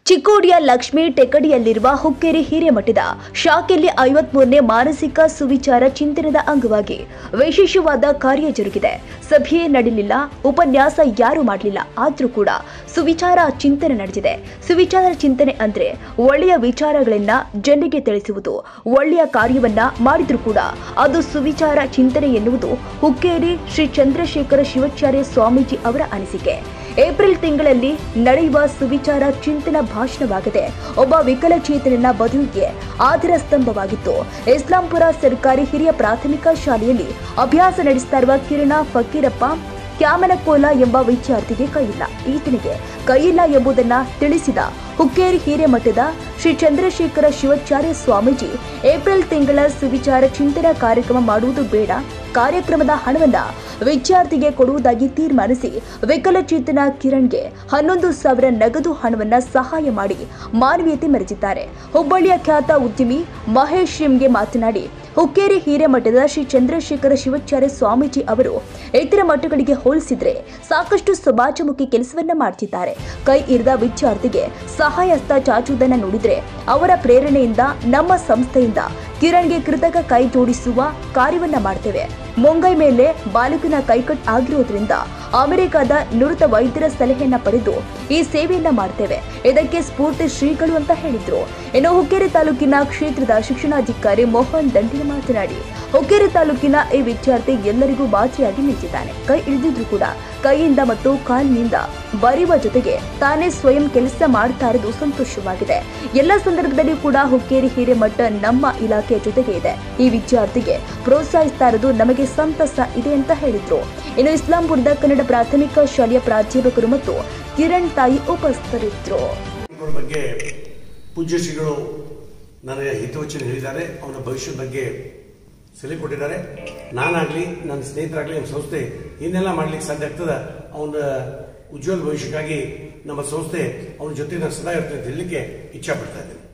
ಚಿಕ್ಕೋಡಿಯ ಲಕ್ಷ್ಮೀ ಟೆಕಡಿಯಲ್ಲಿರುವ ಹುಕ್ಕೇರಿ ಹಿರೇಮಠದ ಶಾಖೆಯಲ್ಲಿ ಐವತ್ಮೂರನೇ ಮಾನಸಿಕ ಸುವಿಚಾರ ಚಿಂತನದ ಅಂಗವಾಗಿ ವಿಶೇಷವಾದ ಕಾರ್ಯ ಜರುಗಿದೆ ಸಭೆಯೇ ನಡೆಯಲಿಲ್ಲ ಉಪನ್ಯಾಸ ಯಾರು ಮಾಡಲಿಲ್ಲ ಆದ್ರೂ ಕೂಡ ಸುವಿಚಾರ ಚಿಂತನೆ ನಡೆದಿದೆ ಸುವಿಚಾರ ಚಿಂತನೆ ಅಂದ್ರೆ ಒಳ್ಳೆಯ ವಿಚಾರಗಳನ್ನ ಜನರಿಗೆ ತಿಳಿಸುವುದು ಒಳ್ಳೆಯ ಕಾರ್ಯವನ್ನ ಮಾಡಿದ್ರೂ ಕೂಡ ಅದು ಸುವಿಚಾರ ಚಿಂತನೆ ಎನ್ನುವುದು ಹುಕ್ಕೇರಿ ಶ್ರೀ ಚಂದ್ರಶೇಖರ ಶಿವಾಚಾರ್ಯ ಸ್ವಾಮೀಜಿ ಅವರ ಅನಿಸಿಕೆ ಏಪ್ರಿಲ್ ತಿಂಗಳಲ್ಲಿ ನಡೆಯುವ ಸುವಿಚಾರ ಚಿಂತನ ಭಾಷಣವಾಗಿದೆ ಒಬ್ಬ ವಿಕಲಚೇತನನ ಬದುಕಿಗೆ ಆಧಾರ ಸ್ತಂಭವಾಗಿತ್ತು ಇಸ್ಲಾಂಪುರ ಸರ್ಕಾರಿ ಹಿರಿಯ ಪ್ರಾಥಮಿಕ ಶಾಲೆಯಲ್ಲಿ ಅಭ್ಯಾಸ ನಡೆಸ್ತಾ ಇರುವ ಕಿರಣ ಫಕೀರಪ್ಪ ಕ್ಯಾಮನಕೋಲ ಎಂಬ ವಿದ್ಯಾರ್ಥಿಗೆ ಕೈಯಿಲ್ಲ ಈತನಿಗೆ ಕೈಯಿಲ್ಲ ಎಂಬುದನ್ನ ತಿಳಿಸಿದ ಹುಕ್ಕೇರಿ ಹಿರೇಮಠದ ಶ್ರೀ ಚಂದ್ರಶೇಖರ ಶಿವಾಚಾರ್ಯ ಸ್ವಾಮೀಜಿ ಏಪ್ರಿಲ್ ತಿಂಗಳ ಸುವಿಚಾರ ಚಿಂತನ ಕಾರ್ಯಕ್ರಮ ಮಾಡುವುದು ಬೇಡ ಕಾರ್ಯಕ್ರಮದ ಹಣವನ್ನ ವಿದ್ಯಾರ್ಥಿಗೆ ಕೊಡುವುದಾಗಿ ತೀರ್ಮಾನಿಸಿ ವಿಕಲಚೇತನ ಕಿರಣ್ಗೆ ಹನ್ನೊಂದು ಸಾವಿರ ನಗದು ಹಣವನ್ನ ಸಹಾಯ ಮಾಡಿ ಮಾನವೀಯತೆ ಮೆರೆದಿದ್ದಾರೆ ಹುಬ್ಬಳ್ಳಿಯ ಖ್ಯಾತ ಉದ್ಯಮಿ ಮಹೇಶ್ ಶಿಮ್ಗೆ ಮಾತನಾಡಿ ಹುಕ್ಕೇರಿ ಹಿರೇಮಠದ ಶ್ರೀ ಚಂದ್ರಶೇಖರ ಶಿವಾಚಾರ್ಯ ಸ್ವಾಮೀಜಿ ಅವರು ಇತರ ಮಠಗಳಿಗೆ ಹೋಲಿಸಿದ್ರೆ ಸಾಕಷ್ಟು ಸಮಾಜಮುಖಿ ಕೆಲಸವನ್ನ ಮಾಡ್ತಿದ್ದಾರೆ ಕೈ ಇರದ ವಿದ್ಯಾರ್ಥಿಗೆ ಸಹಾಯ ಹಸ್ತ ಚಾಚುವುದನ್ನ ನೋಡಿದ್ರೆ ಅವರ ಪ್ರೇರಣೆಯಿಂದ ನಮ್ಮ ಸಂಸ್ಥೆಯಿಂದ ಕಿರಣ್ಗೆ ಕೃತಕ ಕೈ ಜೋಡಿಸುವ ಕಾರ್ಯವನ್ನ ಮಾಡ್ತೇವೆ ಮುಂಗೈ ಮೇಲೆ ಬಾಲಕನ ಕೈಕಟ್ ಆಗಿರೋದ್ರಿಂದ ಅಮೆರಿಕದ ನುರಿತ ವೈದ್ಯರ ಸಲಹೆಯನ್ನ ಪಡೆದು ಈ ಸೇವೆಯನ್ನ ಮಾಡ್ತೇವೆ ಇದಕ್ಕೆ ಸ್ಫೂರ್ತಿ ಶ್ರೀಗಳು ಅಂತ ಹೇಳಿದ್ರು ಇನ್ನು ಹುಕ್ಕೇರಿ ತಾಲೂಕಿನ ಕ್ಷೇತ್ರದ ಶಿಕ್ಷಣಾಧಿಕಾರಿ ಮೋಹನ್ ದಂಡಿನ ಮಾತನಾಡಿ ಹುಕ್ಕೇರಿ ತಾಲೂಕಿನ ಈ ವಿದ್ಯಾರ್ಥಿ ಎಲ್ಲರಿಗೂ ಮಾದರಿಯಾಗಿ ನಿಂತಿದ್ದಾನೆ ಕೈ ಇಳಿದಿದ್ರು ಕೂಡ ಕೈಯಿಂದ ಮತ್ತು ಕಾಲಿನಿಂದ ಬರೆಯುವ ಜೊತೆಗೆ ತಾನೇ ಸ್ವಯಂ ಕೆಲಸ ಮಾಡ್ತಾ ಇರೋದು ಸಂತೋಷವಾಗಿದೆ ಎಲ್ಲ ಸಂದರ್ಭದಲ್ಲಿ ಕೂಡ ಹುಕ್ಕೇರಿ ಹಿರೇಮಠ ನಮ್ಮ ಇಲಾಖೆಯ ಜೊತೆಗೆ ಇದೆ ಈ ವಿದ್ಯಾರ್ಥಿಗೆ ಪ್ರೋತ್ಸಾಹಿಸ್ತಾ ಇರೋದು ನಮಗೆ ಸಂತಸ ಇದೆ ಅಂತ ಹೇಳಿದ್ರು ಇನ್ನು ಇಸ್ಲಾಂಪುರದ ಕನ್ನಡ ಪ್ರಾಥಮಿಕ ಶಾಲೆಯ ಪ್ರಾಧ್ಯಾಪಕರು ಮತ್ತು ಕಿರಣ್ ತಾಯಿ ಉಪಸ್ಥಿತರಿದ್ದರು ಇವ್ರ ಬಗ್ಗೆ ಪೂಜ್ಯ ಶ್ರೀಗಳು ನನಗೆ ಹಿತವಚನ ಹೇಳಿದ್ದಾರೆ ಅವನ ಭವಿಷ್ಯದ ಬಗ್ಗೆ ಸಲಹೆ ಕೊಟ್ಟಿದ್ದಾರೆ ನಾನಾಗ್ಲಿ ನನ್ನ ಸ್ನೇಹಿತರಾಗ್ಲಿ ನಮ್ಮ ಸಂಸ್ಥೆ ಇನ್ನೆಲ್ಲ ಮಾಡ್ಲಿಕ್ಕೆ ಸಾಧ್ಯ ಆಗ್ತದ ಅವನ ಉಜ್ವಲ ಭವಿಷ್ಯಕ್ಕಾಗಿ ನಮ್ಮ ಸಂಸ್ಥೆ ಅವನ ಜೊತೆ ನಾನು ಸದಾ ಇರ್ತೇನೆ ಅಂತ ಹೇಳಲಿಕ್ಕೆ ಇಚ್ಛಾ ಪಡ್ತಾ ಇದ್ದೇನೆ